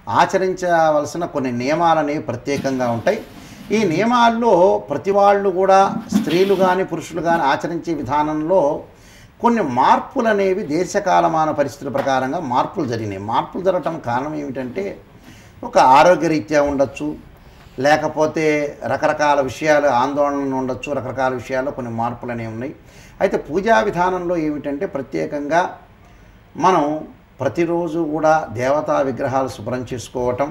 ఆచరించవలసిన కొన్ని నియమాలు అనేవి ప్రత్యేకంగా ఉంటాయి ఈ నియమాల్లో ప్రతి వాళ్ళు కూడా స్త్రీలు కానీ పురుషులు కానీ ఆచరించే విధానంలో కొన్ని మార్పులు అనేవి దేశకాలమాన పరిస్థితుల ప్రకారంగా మార్పులు జరిగినాయి మార్పులు జరగటం కారణం ఏమిటంటే ఒక ఆరోగ్యరీత్యా ఉండొచ్చు లేకపోతే రకరకాల విషయాలు ఆందోళన ఉండొచ్చు రకరకాల విషయాల్లో కొన్ని మార్పులు అనేవి ఉన్నాయి అయితే పూజా విధానంలో ఏమిటంటే ప్రత్యేకంగా మనం ప్రతిరోజు కూడా దేవతా విగ్రహాలు శుభ్రం చేసుకోవటం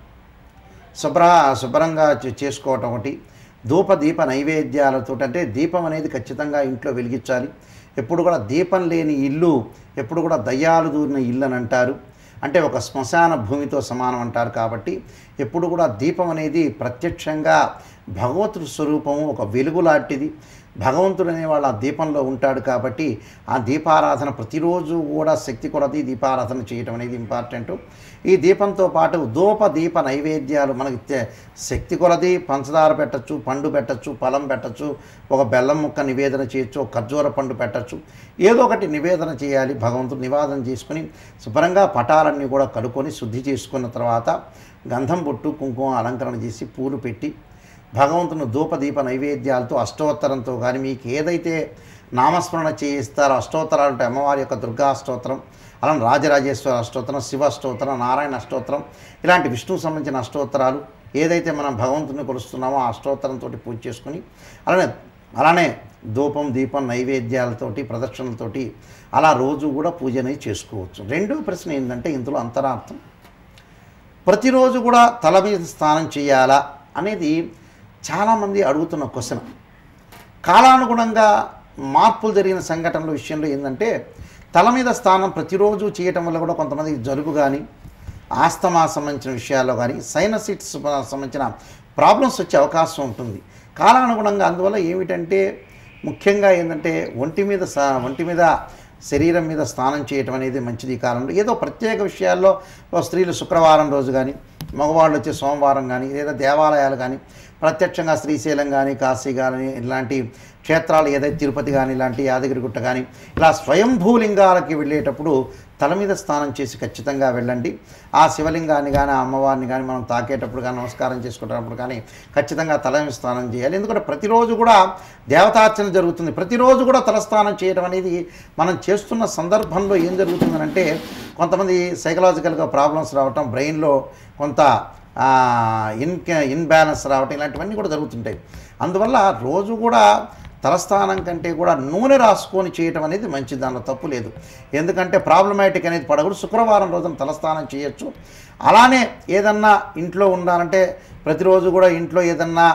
శుభ్ర శుభ్రంగా చే- చేసుకోవటం ఒకటి ధూప దీప నైవేద్యాలతో అంటే దీపం అనేది ఖచ్చితంగా ఇంట్లో వెలిగించాలి ఎప్పుడు కూడా దీపం లేని ఇల్లు ఎప్పుడు కూడా దయ్యాలు దూరిన ఇల్లు అని అంటారు అంటే ఒక శ్మశాన భూమితో సమానం అంటారు కాబట్టి ఎప్పుడు కూడా దీపం అనేది ప్రత్యక్షంగా భగవతుడి స్వరూపము ఒక వెలుగు లాంటిది భగవంతుడు అనేవాళ్ళు ఆ దీపంలో ఉంటాడు కాబట్టి ఆ దీపారాధన ప్రతిరోజు కూడా శక్తి కొలది దీపారాధన చేయటం అనేది ఇంపార్టెంట్ ఈ దీపంతో పాటు ధూప దీప నైవేద్యాలు మనకి తె- శక్తి కొలది పంచదార పెట్టచ్చు పండు పెట్టచ్చు ఫలం పెట్టచ్చు ఒక బెల్లం ముక్క నివేదన చేయొచ్చు ఒక ఖర్జూర పండు పెట్టచ్చు ఏదో ఒకటి నివేదన చేయాలి భగవంతుడు నివాదన చేసుకుని శుభ్రంగా పటాలన్నీ కూడా కడుక్కొని శుద్ధి చేసుకున్న తర్వాత గంధం బొట్టు కుంకుమ అలంకరణ చేసి పూలు పెట్టి భగవంతుని ధూపదీప నైవేద్యాలతో అష్టోత్తరంతో కానీ మీకు ఏదైతే నామస్మరణ చేయిస్తారో అష్టోత్తరాలు అంటే అమ్మవారి యొక్క దుర్గా అష్టోత్తరం అలానే రాజరాజేశ్వర అష్టోత్తరం శివ అష్టోత్తరం నారాయణ అష్టోత్తరం ఇలాంటి విష్ణువు సంబంధించిన అష్టోత్తరాలు ఏదైతే మనం భగవంతుని కొలుస్తున్నామో ఆ అష్టోత్తరంతో పూజ చేసుకుని అలానే అలానే ధూపం దీపం నైవేద్యాలతోటి ప్రదక్షిణలతోటి అలా రోజు కూడా పూజ అనేది చేసుకోవచ్చు రెండో ప్రశ్న ఏంటంటే ఇందులో అంతరార్థం ప్రతిరోజు కూడా తల మీద స్నానం చేయాలా అనేది చాలామంది అడుగుతున్న క్వశ్చన్ కాలానుగుణంగా మార్పులు జరిగిన సంఘటనల విషయంలో ఏంటంటే తల మీద స్నానం ప్రతిరోజు చేయటం వల్ల కూడా కొంతమందికి జలుబు కానీ ఆస్తమా సంబంధించిన విషయాల్లో కానీ సైనసిట్స్ సంబంధించిన ప్రాబ్లమ్స్ వచ్చే అవకాశం ఉంటుంది కాలానుగుణంగా అందువల్ల ఏమిటంటే ముఖ్యంగా ఏంటంటే ఒంటి మీద స ఒంటి మీద శరీరం మీద స్నానం చేయటం అనేది మంచిది ఈ కాలంలో ఏదో ప్రత్యేక విషయాల్లో ఓ స్త్రీలు శుక్రవారం రోజు కానీ మగవాళ్ళు వచ్చే సోమవారం కానీ లేదా దేవాలయాలు కానీ ప్రత్యక్షంగా శ్రీశైలం కానీ కాశీ కానీ ఇలాంటి క్షేత్రాలు ఏదైతే తిరుపతి కానీ ఇలాంటి యాదగిరిగుట్ట కానీ ఇలా స్వయంభూలింగాలకి వెళ్ళేటప్పుడు తల మీద స్నానం చేసి ఖచ్చితంగా వెళ్ళండి ఆ శివలింగాన్ని కానీ ఆ అమ్మవారిని కానీ మనం తాకేటప్పుడు కానీ నమస్కారం చేసుకునేటప్పుడు కానీ ఖచ్చితంగా తల మీద స్నానం చేయాలి ఎందుకంటే ప్రతిరోజు కూడా దేవతార్చన జరుగుతుంది ప్రతిరోజు కూడా తలస్నానం చేయడం అనేది మనం చేస్తున్న సందర్భంలో ఏం జరుగుతుందనంటే కొంతమంది సైకలాజికల్గా ప్రాబ్లమ్స్ రావటం బ్రెయిన్లో కొంత ఇన్ ఇన్బ్యాలెన్స్ రావటం ఇలాంటివన్నీ కూడా జరుగుతుంటాయి అందువల్ల రోజు కూడా తలస్నానం కంటే కూడా నూనె రాసుకొని చేయటం అనేది మంచిది దానిలో తప్పు లేదు ఎందుకంటే ప్రాబ్లమాటిక్ అనేది పడకూడదు శుక్రవారం రోజున తలస్నానం చేయొచ్చు అలానే ఏదన్నా ఇంట్లో ఉండాలంటే ప్రతిరోజు కూడా ఇంట్లో ఏదన్నా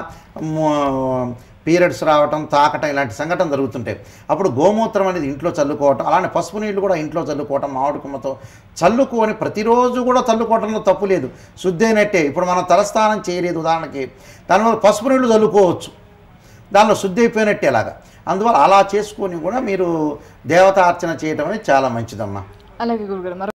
పీరియడ్స్ రావటం తాకటం ఇలాంటి సంఘటన జరుగుతుంటాయి అప్పుడు గోమూత్రం అనేది ఇంట్లో చల్లుకోవటం అలానే పసుపు నీళ్ళు కూడా ఇంట్లో చల్లుకోవటం మామిడి కుమ్మతో చల్లుకొని ప్రతిరోజు కూడా చల్లుకోవటంలో తప్పు లేదు శుద్ధి అయినట్టే ఇప్పుడు మనం తలస్నానం చేయలేదు ఉదాహరణకి దానివల్ల పసుపు నీళ్ళు చల్లుకోవచ్చు దానిలో శుద్ధి అయిపోయినట్టే అలాగా అందువల్ల అలా చేసుకొని కూడా మీరు దేవతార్చన చేయటం అనేది చాలా మంచిదమ్మా అలాగే గురుగారు మరో